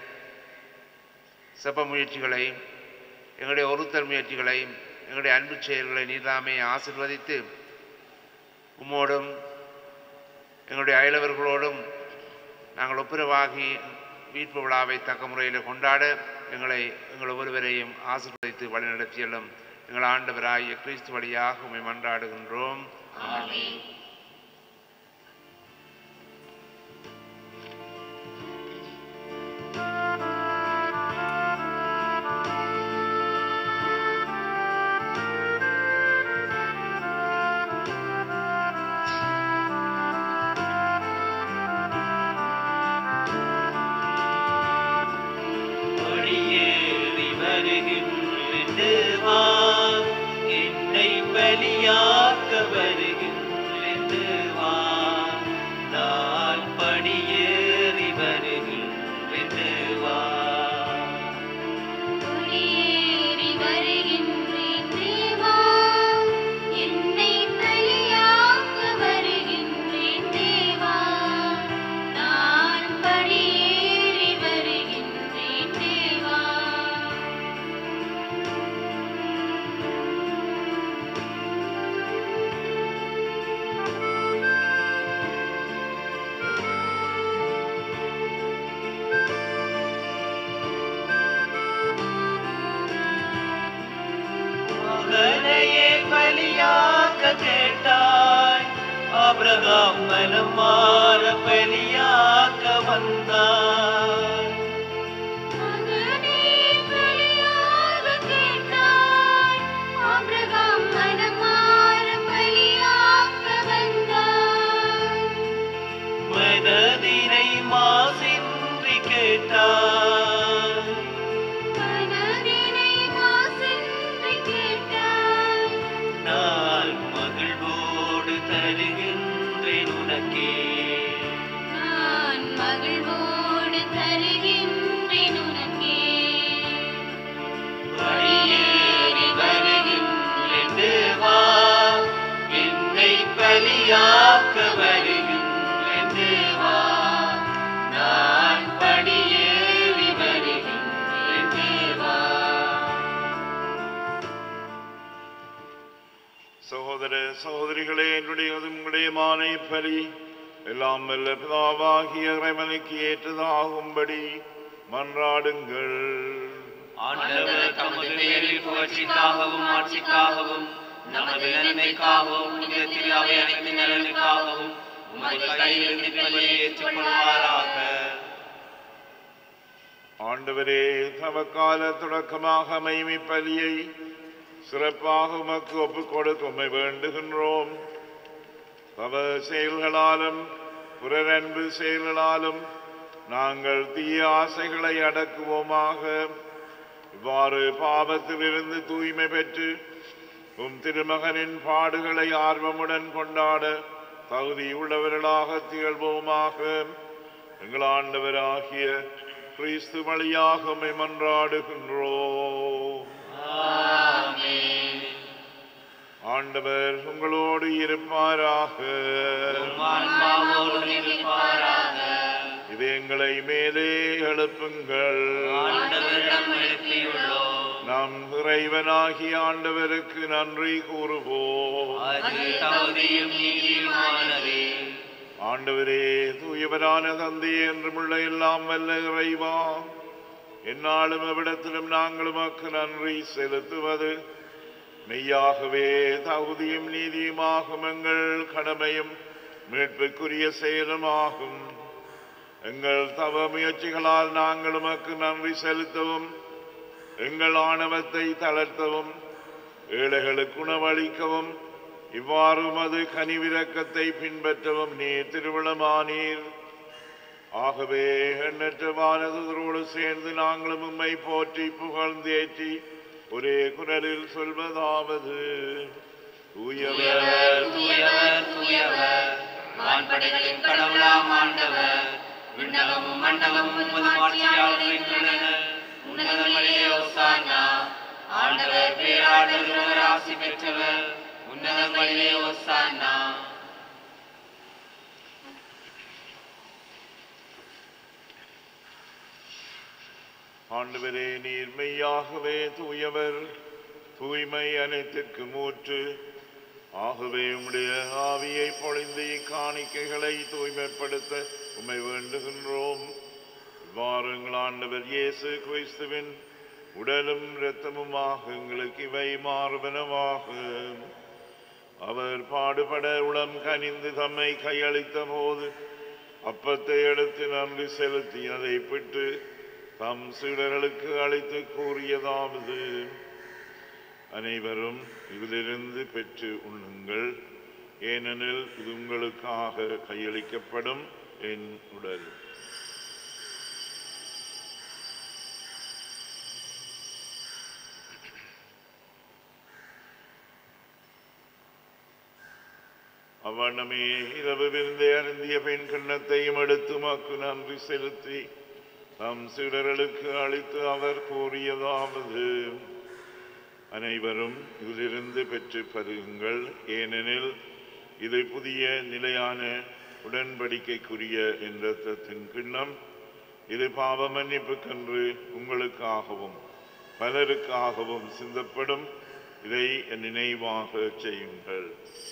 செப்ப முயற்சிகளை எங்களுடைய ஒருத்தல் முயற்சிகளை எங்களுடைய அன்பு செயல்களை நீதாமே ஆசிர்வதித்து உம்மோடும் எங்களுடைய அயலவர்களோடும் நாங்கள் ஒப்புரவாகி மீட்பு விழாவை தக்க முறையில் கொண்டாட எங்களை எங்கள் ஒருவரையும் ஆசிர்வதித்து வழிநடத்தியலும் எங்கள் ஆண்டவராகிய கிறிஸ்து வழியாக உம்மை மன்றாடுகின்றோம் படியேறி வருகின்றேன் வா என்னை பலியாக்க வருகின்றேன் வா நான் படியேறி வருகின்றேன் வா குடியேறி வருகின்றேன் தேவா என்னை பலியாக்க வருகின்றேன் தேவா நான் படியேறி வருகின்றேன் தேவா மகனையே பலியாக்க கேட்டாய் ஆபிரகாம் மனம் மாற பலியாக்க வந்தாய் மகனே பலியாக கேட்டாய் ஆபிரகாம் மனமார பலியாக்க வந்தாய் மனதினை மாசின்றி கேட்டாய் மனதினை மாசின்றி கேட்டாய் நான் மகிழ்வோடு தருகின்றேன் உனக்கே நான் மகிழ்வோடு தருகின்றேன் உனக்கே படியேறி வருகின்றேன் தேவா என்னை பலியாக்க வருகின்றேன் தேவா நான் படியேறி வருகின்றேன் தேவா சகோதர சகோதரிகளே என்னுடைய உங்களுடைய மானை பலி எல்லாம் வல்ல பிதாவாகிய இறைவனுக்கு ஏற்றதாகும்படி மன்றாடுங்கள் ஆண்டவர் தமது பேரில் புகழ்ச்சிக்காகவும் ஆட்சிக்காகவும் நமது நன்மைக்காகவும் புனித திருவை அனைத்து நலனுக்காகவும் உமது கையிலிருந்து பலியை ஏற்றுக்கொள்வாராக ஆண்டவரே தவக்கால தொடக்கமாக மைமை பலியை சிறப்பாக உமக்கு ஒப்புக் கொடுக்க உம்மை வேண்டுகின்றோம் தவ செயல்களாலும் புறரன்பு செயல்களாலும் நாங்கள் தீய ஆசைகளை அடக்குவோமாக இவ்வாறு பாவத்திலிருந்து தூய்மை பெற்று உம் திருமகனின் பாடுகளை ஆர்வமுடன் கொண்டாட தகுதி உள்ளவர்களாக திகழ்வோமாக எங்கள் ஆண்டவராகிய கிறிஸ்து வழியாக உம்மை மன்றாடுகின்றோம் ஆண்டவர் உங்களோடு இருப்பாராக ஆன்மாவோடு இருப்பாராக இது எங்களை மேலே எழுப்புங்கள் ஆண்டவரிடம் எழுப்பியுள்ளோம் நம் இறைவனாகிய ஆண்டவருக்கு நன்றி கூறுவோம் அது தகுதியும் நீதியுமானதே ஆண்டவரே தூயவரான தந்தையே என்றுமுள்ள எல்லாம் வல்ல இறைவா என்னாலும் எவ்விடத்திலும் நாங்கள் உமக்கு நன்றி செலுத்துவது மெய்யாகவே தகுதியும் நீதியுமாகும் எங்கள் கடமையும் மீட்புக்குரிய செயலுமாகும் எங்கள் தவ முயற்சிகளால் நாங்கள் உமக்கு நன்றி செலுத்தவும் எங்கள் ஆணவத்தை தளர்த்தவும் ஏழைகளுக்கு உணவளிக்கவும் இவ்வாறு மது கனிவிரக்கத்தை பின்பற்றவும் நீர் திருவிழமானீர் ஆகவே எண்ணற்ற வானதரோடு சேர்ந்து நாங்களும் உம்மை போற்றி புகழ்ந்தேற்றி ஒரே குரலில் சொல்வதாவது தூயவர் தூயவர் தூயவர் தூயவர் வான்படைகளின் கடவுளாம் ஆண்டவர் விண்ணகமும் மண்டலமும் உமது மாட்சியால் நிறைந்துள்ளன உன்னதங்களிலே ஒசானா ஆண்டவர் பேரால் வருகிறவர் ஆசி பெற்றவர் உன்னதங்களிலே ஒசானா ஆண்டவரே நீர் மெய்யாகவே தூயவர் தூய்மை அனைத்திற்கு மூற்று ஆகவே உம்முடைய ஆவியை பொழிந்து இக்காணிக்கைகளை தூய்மைப்படுத்த உம்மை வேண்டுகின்றோம் இவ்வாறு எங்கள் ஆண்டவர் இயேசு கிறிஸ்துவின் உடலும் இரத்தமுமாக எங்களுக்கு இவை மாறுவனவாக அவர் பாடுபட உளம் கனிந்து தம்மை கையளித்த போது அப்பத்தை எடுத்து நன்றி செலுத்தி அதை பெற்று தம் சீடர்களுக்கு அழைத்து கூறியதாவது அனைவரும் இதிலிருந்து பெற்று உண்ணுங்கள் ஏனெனில் இது உங்களுக்காக கையளிக்கப்படும் என் உடல் அவனமே இரவு விருந்தை அருந்திய பெண் கிண்ணத்தையும் எடுத்து மக்கு நன்றி செலுத்தி தம் சீடர்களுக்கு அளித்து அவர் கூறியதாவது அனைவரும் இதிலிருந்து பெற்று பருகுங்கள் ஏனெனில் இது புதிய நிலையான உடன்படிக்கைக்குரிய என் இரத்தத்தின் கிண்ணம் இது பாவ மன்னிப்புக்கென்று உங்களுக்காகவும் பலருக்காகவும் சிந்தப்படும் இதை என் நினைவாக செய்யுங்கள்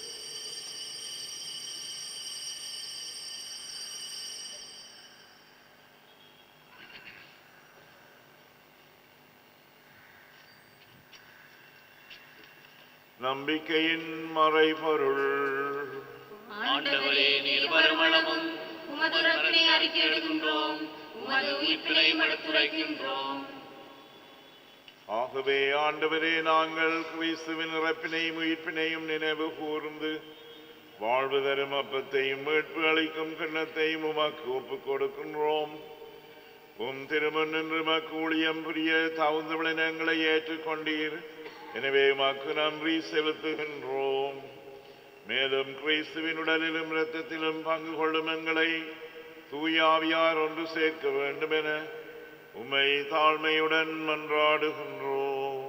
நம்பிக்கையின் மறைபொருள் ஆண்டவரே நீர் வருமளவும் உமது உறப்பினை அறிக்கையிடுகின்றோம் உமது உயிர்ப்பினை எடுத்துரைக்கின்றோம் ஆகவே ஆண்டவரே நாங்கள் கிறிஸ்துவின் இறப்பினையும் உயிர்ப்பினையும் நினைவு கூர்ந்து வாழ்வு தரும் அப்பத்தையும் மீட்பு அளிக்கும் கிண்ணத்தையும் உமக்கு ஒப்புக் கொடுக்கின்றோம் உம் திருமண் நின்று மக்கு ஊழியம் புரிய தகுந்த விளனங்களை ஏற்றுக்கொண்டீர் எனவே உமக்கு நன்றி செலுத்துகின்றோம் மேலும் கிறிஸ்துவின் உடலிலும் இரத்தத்திலும் பங்கு கொள்ளும் எங்களை தூயாவியார் ஒன்று சேர்க்க வேண்டும் என உம்மை தாழ்மையுடன் மன்றாடுகின்றோம்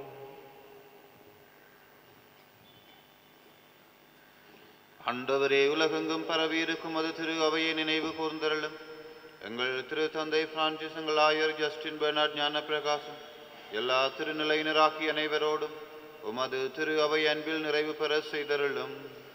ஆண்டவரே உலகெங்கும் பரவியிருக்கும் அது திரு அவையை நினைவு கூர்ந்தருளும் எங்கள் திரு தந்தை பிரான்சிஸ் எங்கள் ஆயர் ஜஸ்டின் பெர்னாட் ஞான பிரகாசம் எல்லா திருநிலையினராகி அனைவரோடும் உமது திரு அவை அன்பில் நிறைவு பெற செய்தருளும்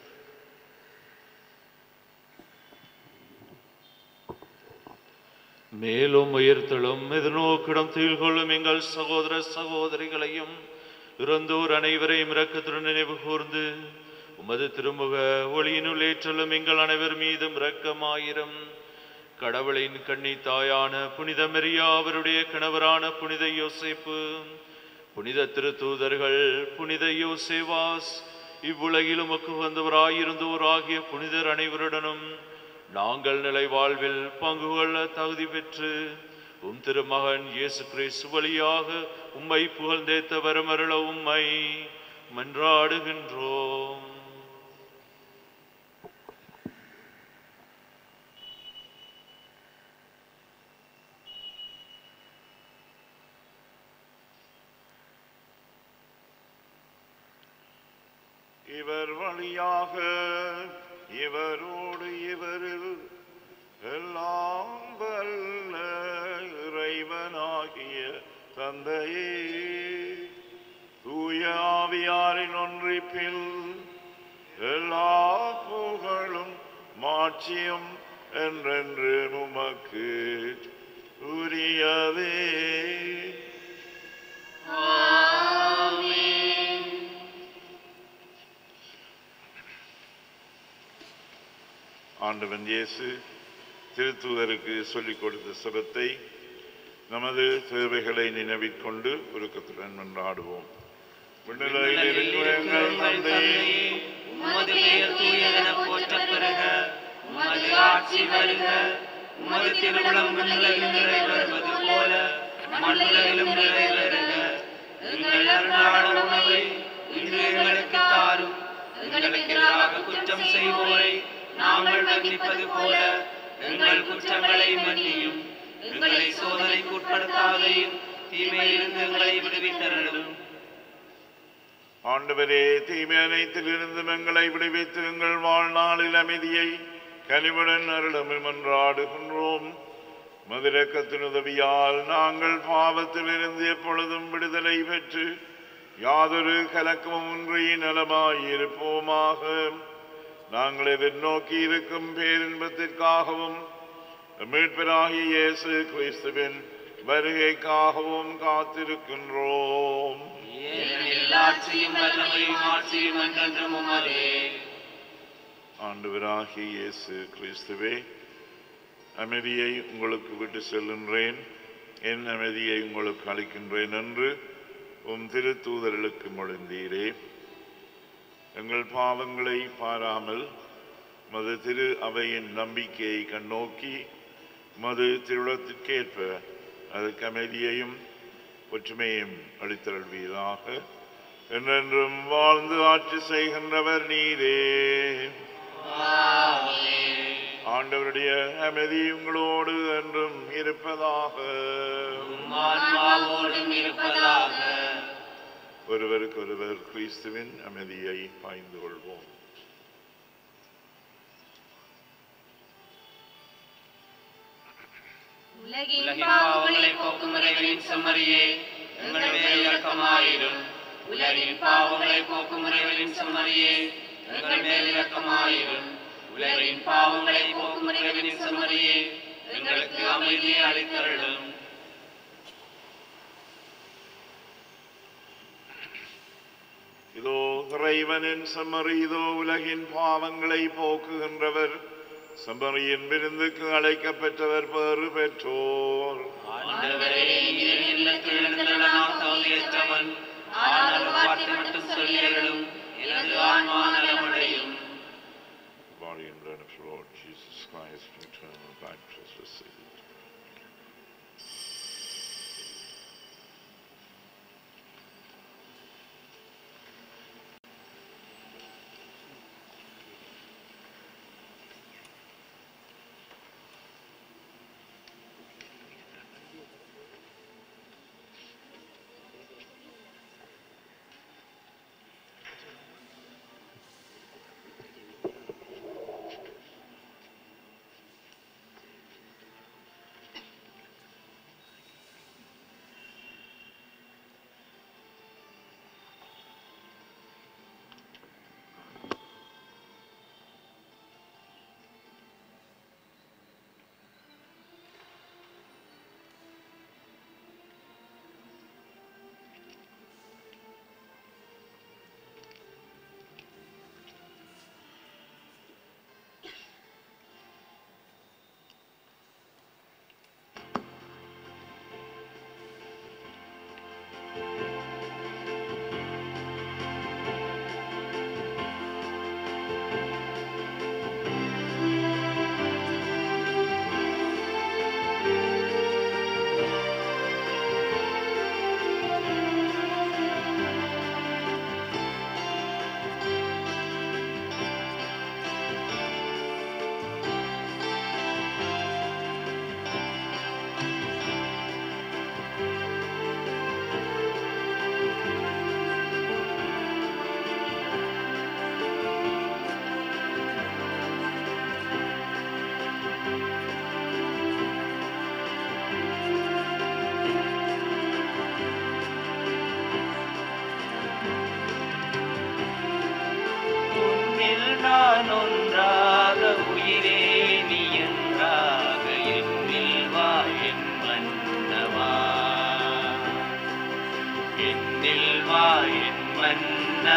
மேலும் உயிர்த்தலும் எதிர்நோக்கிடம் தீழ்கொள்ளும் எங்கள் சகோதர சகோதரிகளையும் இறந்தோர் அனைவரையும் இரக்கத்துடன் நினைவு கூர்ந்து உமது திருமுக ஒளியினுள் ஏற்றலும் எங்கள் அனைவர் மீதும் இரக்கமாயிரம் கடவுளின் கண்ணி தாயான புனித மெரியா அவருடைய கணவரான புனித யோசேப்பு புனித திருத்தூதர்கள் புனித யோசேவாஸ் இவ்வுலகிலும் வந்தவராயிருந்தோர் ஆகிய புனிதர் அனைவருடனும் நாங்கள் நிலை வாழ்வில் பங்கு கொள்ள தகுதி பெற்று உம் திருமகன் இயேசு கிறிஸ்து வழியாக உம்மை புகழ்ந்தேத்த வரமருள உம்மை மன்றாடுகின்றோம் இவர் வழியாக இவரோடு இவரில் எல்லாம் வல்ல இறைவனாகிய தந்தையே தூய ஆவியாரின் ஒன்றிப்பில் எல்லா புகழும் மாட்சியும் என்றென்று உமக்கு உரியவே ஆண்டவன் இயேசு திருத்தூதருக்கு சொல்லிக் கொடுத்த சிரத்தை நமது தேவைகளை நினைவிற்கொண்டு உருக்கத்துடன் மன்றாடுவோம் விண்ணுலகில் இருக்கிற எங்கள் தந்தையே உமது பெயர் தூயதென போற்றப் பெறுக உமது ஆட்சி வருக உமது திருமணம் விண்ணுலகில் நிறைவேறுவது போல மண்ணுலகிலும் நிறைவேறுக எங்கள் அன்றாட உணவை இன்று எங்களுக்கு தாரும் எங்களுக்கு எதிராக குற்றம் செய்வோரை நாங்கள் மன்னிப்பது போல எங்கள் குற்றங்களை மன்னியும் எங்களை சோதனைக்கு உட்படுத்தாதையும் தீமையிலிருந்து எங்களை விடுவித்தரலும் ஆண்டவரே தீமை அனைத்திலிருந்து எங்களை விடுவித்து எங்கள் வாழ்நாளில் அமைதியை கனிவுடன் அருளமில் மன்றாடுகின்றோம் மதுரக்கத்தின் உதவியால் நாங்கள் பாவத்திலிருந்து எப்பொழுதும் விடுதலை பெற்று யாதொரு கலக்கமும் இன்றி நலமாயிருப்போமாக நாங்கள் எதிர்நோக்கி இருக்கும் பேரின்பத்திற்காகவும் மீட்பராகிய இயேசு கிறிஸ்துவின் வருகைக்காகவும் காத்திருக்கின்றோம் ஏனெனில் ஆட்சியும் வல்லமையும் ஆட்சியும் என்றென்றும் உமதே ஆண்டவராகிய இயேசு கிறிஸ்துவே அமைதியை உங்களுக்கு விட்டு செல்கின்றேன் என் அமைதியை உங்களுக்கு அளிக்கின்றேன் என்று உம் திருத்தூதர்களுக்கு மொழிந்தீரே எங்கள் பாவங்களை பாராமல் மது திரு அவையின் நம்பிக்கையை கண்ணோக்கி மது திருளத்திற்கேற்ப அதற்கு அமைதியையும் ஒற்றுமையும் அளித்தருள்வீராக என்றென்றும் வாழ்ந்து ஆட்சி செய்கின்றவர் நீரே ஆண்டவருடைய அமைதி உங்களோடு என்றும் இருப்பதாக ஆன்மாவோடும் இருப்பதாக ஒருவருக்கு ஒருவர் கிறிஸ்துவின் அமைதியை பாய்ந்து கொள்வோம் உலகின் உலகின் பாவங்களை பாவங்களை போக்கும் இறைவனின் செம்மறியே எங்கள் மேல் இரக்கமாயிரும் உலகின் பாவங்களை போக்கும் இறைவனின் செம்மறியே எங்கள் மேல் இரக்கமாயிரும் உலகின் பாவங்களை போக்கும் இறைவனின் செம்மறியே எங்களுக்கு அமைதியை அளித்தருளும் இதோ இறைவனின் செம்மறி இதோ உலகின் பாவங்களை போக்குகின்றவர் செம்மறியின் விருந்துக்கு அழைக்கப்பெற்றவர் பேறு பெற்றோர் ஆண்டவரே நீர் இல்லத்தில் எழுந்தருள நான் தகுதியற்றவன் ஆனால் ஒரு வார்த்தை மட்டும் சொல்லியருளும் எனது ஆன்மா நலமடையும் body and blood of the Lord Jesus Christ, eternal life has received.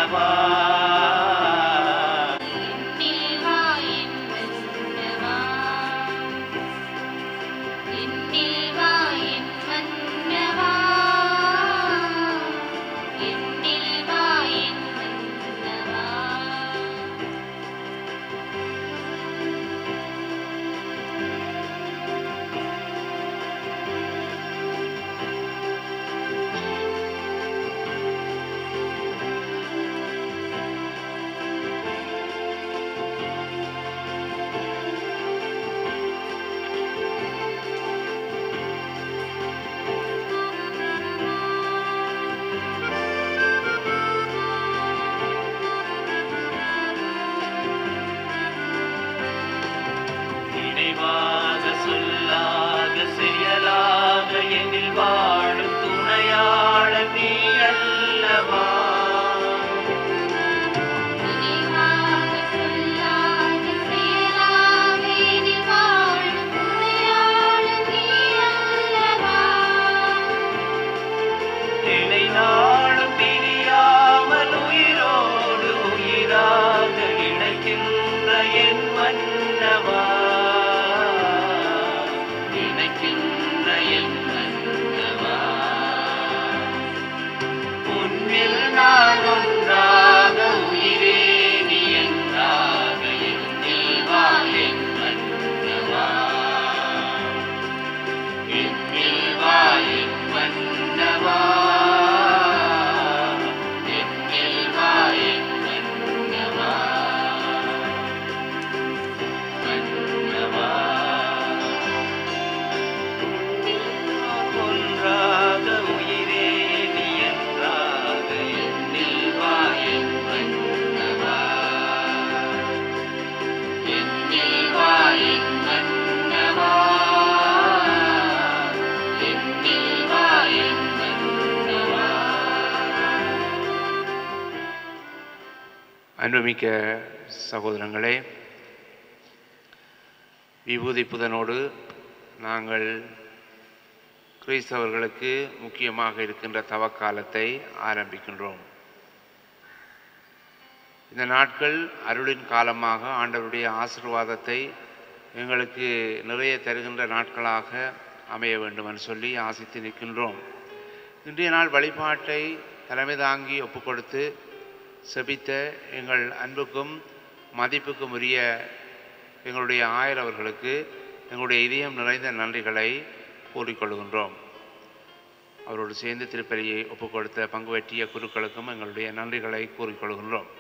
மன்னவா என்னில் வா என் மன்னவா என்னில் வா என் மன்னவா என்னில் வா என் மன்னவா நினைவாக சொல்லாக செயலாக என்னில் வாழும் துணையாளர் நீ அல்லவா நினைவாக சொல்லாக செயலாக இனில் வாழும் துணையாளர் நீ அல்லவா நினை நாளும் பிரியாமல் உயிரோடு உயிராக இணைக்கின்ற என் மன்னவா இணைக்கின்ற என் மன்னவா உன்னில் நான் ஒன்றாக உயிரே நீ என்றாக என்னில் வா என் மன்னவா என்னில் வா என் மன்னவா என்னில் வா என் மன்னவா மன்னவா ஒன்றாக உயிரே நீ என்றாக என்னில் வா என் மன்னவா என்னில் வா என் மன்னவா என்னில் வா என் மன்னவா அன்புமிக்க சகோதரங்களே விபூதி புதனோடு நாங்கள் கிறிஸ்தவர்களுக்கு முக்கியமாக இருக்கின்ற தவக்காலத்தை ஆரம்பிக்கின்றோம் இந்த நாட்கள் அருளின் காலமாக ஆண்டவருடைய ஆசீர்வாதத்தை எங்களுக்கு நிறைய தருகின்ற நாட்களாக அமைய வேண்டும் என்று சொல்லி ஆசித்து நிற்கின்றோம் இன்றைய நாள் வழிபாட்டை தலைமை தாங்கி ஒப்புக் கொடுத்து செபித்த எங்கள் அன்புக்கும் மதிப்புக்கும் உரிய எங்களுடைய ஆயர் அவர்களுக்கு எங்களுடைய இதயம் நிறைந்த நன்றிகளை கூறிக்கொள்கின்றோம் அவரோடு சேர்ந்து திருப்பலியை ஒப்புக் கொடுத்த பங்கு வெற்றிய குருக்களுக்கும் எங்களுடைய நன்றிகளை கூறிக்கொள்கின்றோம்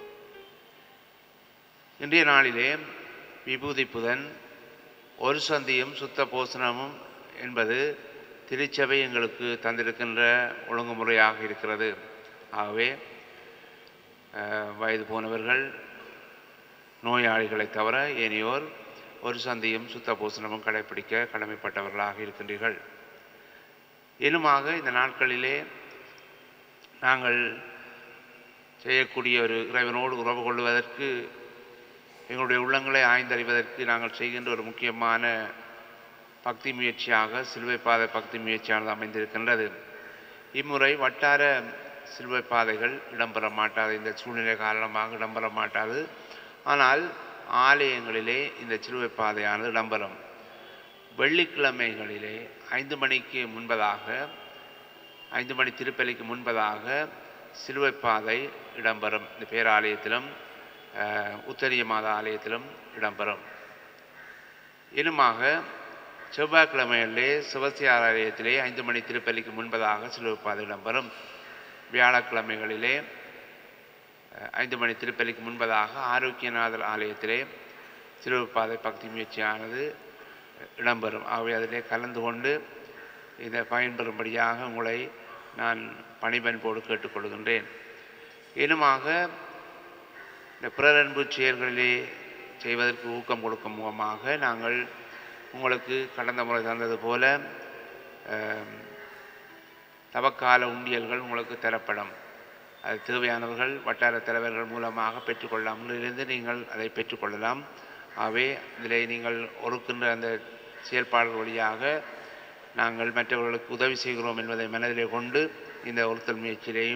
இன்றைய நாளிலே விபூதி புதன் ஒரு சந்தியும் சுத்த போசனமும் என்பது திருச்சபை எங்களுக்கு தந்திருக்கின்ற ஒழுங்குமுறையாக இருக்கிறது ஆகவே அஹ், வயது போனவர்கள் நோயாளிகளை தவிர ஏனையோர் ஒரு சந்தியும் சுத்த பூசணமும் கடைபிடிக்க கடமைப்பட்டவர்களாக இருக்கின்றீர்கள் இன்னுமாக இந்த நாட்களிலே நாங்கள் செய்யக்கூடிய ஒரு இறைவனோடு உறவு கொள்வதற்கு எங்களுடைய உள்ளங்களை ஆய்ந்தறிவதற்கு நாங்கள் செய்கின்ற ஒரு முக்கியமான பக்தி முயற்சியாக சிலுவை பாதை பக்தி முயற்சியானது அமைந்திருக்கின்றது இம்முறை வட்டார சிலுவை பாதைகள் இடம்பெற மாட்டாது இந்த சூழ்நிலை காரணமாக இடம்பெற மாட்டாது ஆனால் ஆலயங்களிலே இந்த சிலுவை பாதையானது இடம்பெறும் வெள்ளிக்கிழமைகளிலே ஐந்து மணிக்கு முன்பதாக ஐந்து மணி திருப்பலிக்கு முன்பதாக சிலுவை பாதை இடம்பெறும் இந்த பேராலயத்திலும் அஹ், உத்தரிய மாதா ஆலயத்திலும் இடம்பெறும் இன்னுமாக செவ்வாய்க்கிழமைகளிலே சிவசியார் ஆலயத்திலே ஐந்து மணி திருப்பலிக்கு முன்பதாக சிலுவை பாதை இடம்பெறும் வியாழக்கிழமைகளிலே அஹ், ஐந்து மணி திருப்பலிக்கு முன்பதாக ஆரோக்கியநாதர் ஆலயத்திலே சிலுவை பாதை பக்தி முயற்சியானது இடம்பெறும் ஆகவே அதிலே கலந்து கொண்டு இதை பயன்பெறும்படியாக உங்களை நான் பணிபன்போடு கேட்டுக்கொள்கின்றேன் இன்னுமாக இந்த பிறரன்பு செயல்களிலே செய்வதற்கு ஊக்கம் கொடுக்கும் முகமாக நாங்கள் உங்களுக்கு கடந்த முறை தந்தது போல அஹ், தவக்கால உண்டியல்கள் உங்களுக்கு தரப்படும் அது தேவையானவர்கள் வட்டார தலைவர்கள் மூலமாக பெற்றுக்கொள்ளலாம் இன்றிலிருந்து நீங்கள் அதை பெற்றுக்கொள்ளலாம் ஆகவே இதிலே நீங்கள் ஒருக்கின்ற அந்த செயல்பாடுகள் வழியாக நாங்கள் மற்றவர்களுக்கு உதவி செய்கிறோம் என்பதை மனதிலே கொண்டு இந்த ஒருத்தல் முயற்சியிலேயும்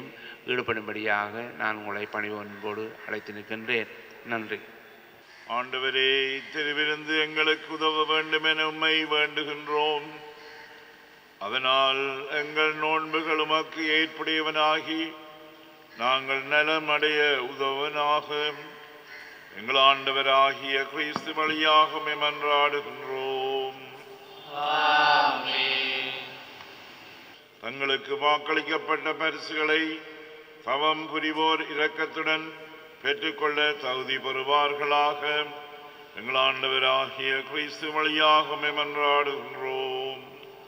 ஈடுபடும்படியாக நான் உங்களை பணிவன்போடு அழைத்து நிற்கின்றேன் நன்றி ஆண்டவரே திருவிருந்து எங்களுக்கு உதவ வேண்டும் என உம்மை வேண்டுகின்றோம் அதனால் எங்கள் நோன்புகள் உமக்கு ஏற்புடையவனாகி நாங்கள் நலம் அடைய உதவனாக எங்கள் ஆண்டவராகிய கிறிஸ்து வழியாக மன்றாடுகின்றோம் தங்களுக்கு வாக்களிக்கப்பட்ட பரிசுகளை தவம் புரிவோர் இரக்கத்துடன் பெற்றுக்கொள்ள தகுதி பெறுவார்களாக எங்கள் ஆண்டவராகிய கிறிஸ்து வழியாக மன்றாடுகின்றோம்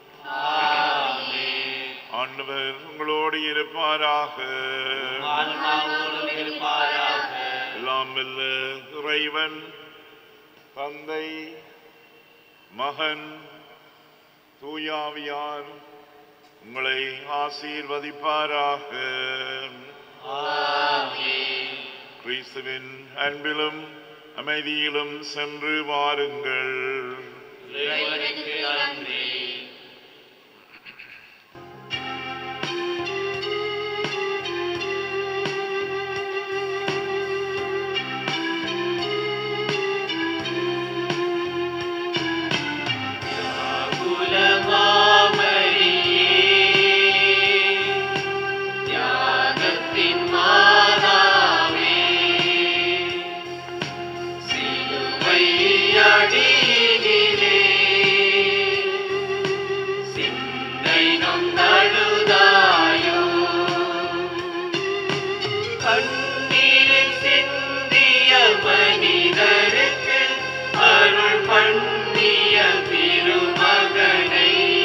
ஆண்டவர் உங்களோடு இருப்பாராக ஆன்மாவோடும் இருப்பாராக எல்லாம் வல்ல இறைவன் தந்தை மகன் தூயாவியார் உங்களை ஆசீர்வதிப்பாராக கிறிஸ்துவின் அன்பிலும் அமைதியிலும் சென்று வாருங்கள் இறைவனுக்கு நன்றி தியாகத்தின் மாதாவே சிலுவை அடியிலே சிந்தை நொந்தழுதாயோ கண்ணீரில் சிந்திய மனிதருக்கு அருள் பண்ணிய திருமகனை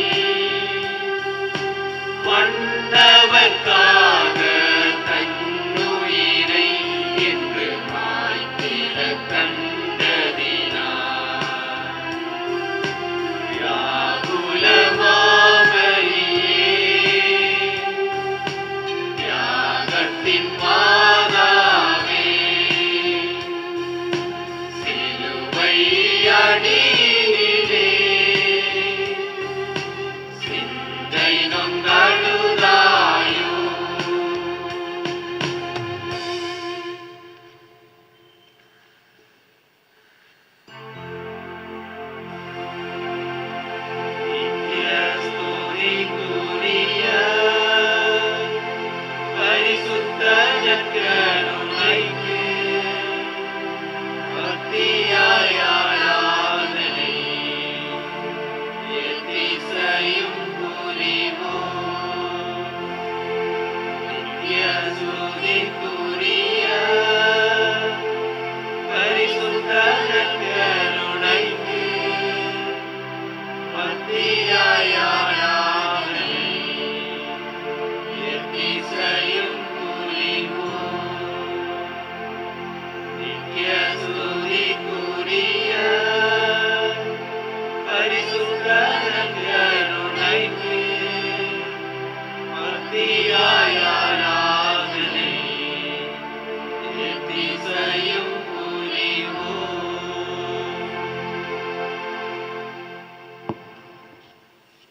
மன்னவர்க்காக தன்னுயிரை என்று மாய்த்திட கண்டதினார் யாகுலமாமரியே தியாகத்தின் மாதாவே சிலுவை